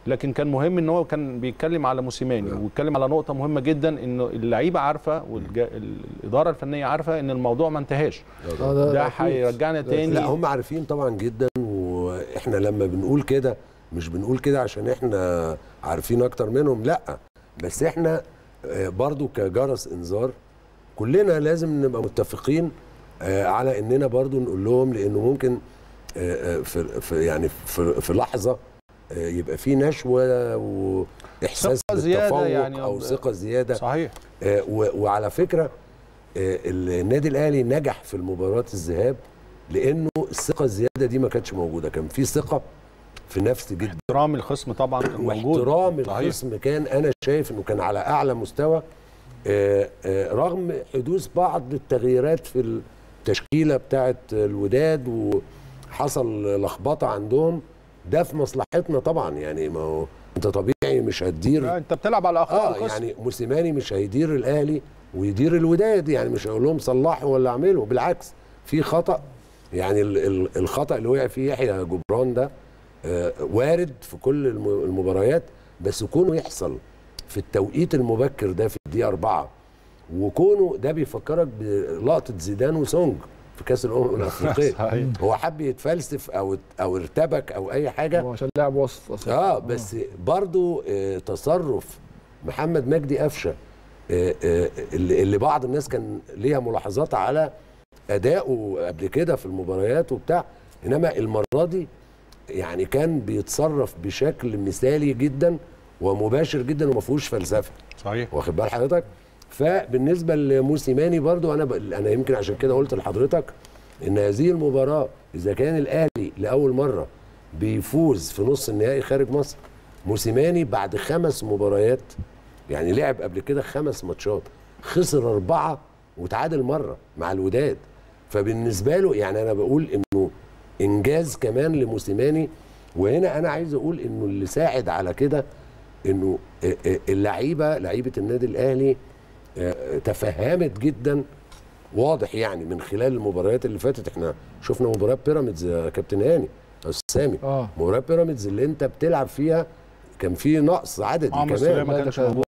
لكن كان مهم ان هو كان بيتكلم على موسيماني ويتكلم على نقطه مهمه جدا انه اللعيبه عارفه والاداره الفنيه عارفه ان الموضوع ما انتهاش آه، ده- ده أكيد. هيرجعنا تاني لا هم عارفين طبعا جدا واحنا لما بنقول كده مش بنقول كده عشان احنا عارفين اكتر منهم لا بس احنا آه، برضو كجرس انذار كلنا لازم نبقى متفقين آه، على اننا برضو نقول لهم لانه ممكن آه، آه، في في يعني في في لحظه آه، يبقى في نشوه واحساس ثقة زيادة بالتفوق يعني او ثقه زياده صحيح آه، و- وعلى فكره آه، النادي الاهلي نجح في المباراه الذهاب لانه الثقه الزياده دي ما كانتش موجوده كان في ثقه في نفس جدا احترام الخصم طبعا كان موجود واحترام صحيح. الخصم كان انا شايف انه كان على اعلى مستوى آه، آه، رغم حدوث بعض التغييرات في التشكيله بتاعه الوداد وحصل لخبطه عندهم ده في مصلحتنا طبعا يعني ما هو انت طبيعي مش هتدير لا، انت بتلعب على اخطاء اه الخصم يعني موسيماني مش هيدير الاهلي ويدير الوداد يعني مش هيقول لهم صلحوا ولا اعملوا بالعكس في خطا يعني ال- ال- الخطا اللي وقع فيه يحيى جبران ده آه وارد في كل الم- المباريات بس كونه يحصل في التوقيت المبكر ده في الدقيقه أربعة وكونه ده بيفكرك بلقطه زيدان وسونج في كاس الامم الافريقيه صحيح. هو حب يتفلسف او او ارتبك او اي حاجه هو عشان لاعب وسط اصلا اه بس برضو آه تصرف محمد مجدي قفشه آه آه اللي اللي بعض الناس كان ليها ملاحظات على اداؤه قبل كده في المباريات وبتاع انما المره دي يعني كان بيتصرف بشكل مثالي جدا ومباشر جدا وما فيهوش فلسفه صحيح واخد بال حضرتك فبالنسبه لموسيماني برضو انا ب... انا يمكن عشان كده قلت لحضرتك ان هذه المباراه اذا كان الاهلي لاول مره بيفوز في نص النهائي خارج مصر موسيماني بعد خمس مباريات يعني لعب قبل كده خمس ماتشات خسر اربعه وتعادل مره مع الوداد فبالنسبه له يعني انا بقول انه انجاز كمان لموسيماني وهنا انا عايز اقول انه اللي ساعد على كده انه اللعيبه لعيبه النادي الاهلي آه، تفهمت جدا واضح يعني من خلال المباريات اللي فاتت احنا شفنا مباراه بيراميدز يا كابتن هاني يا أستاذ سامي اه مباراه بيراميدز اللي انت بتلعب فيها كان في نقص عددي عمرو السولية كمان ما لا، كانش ده كان- موجود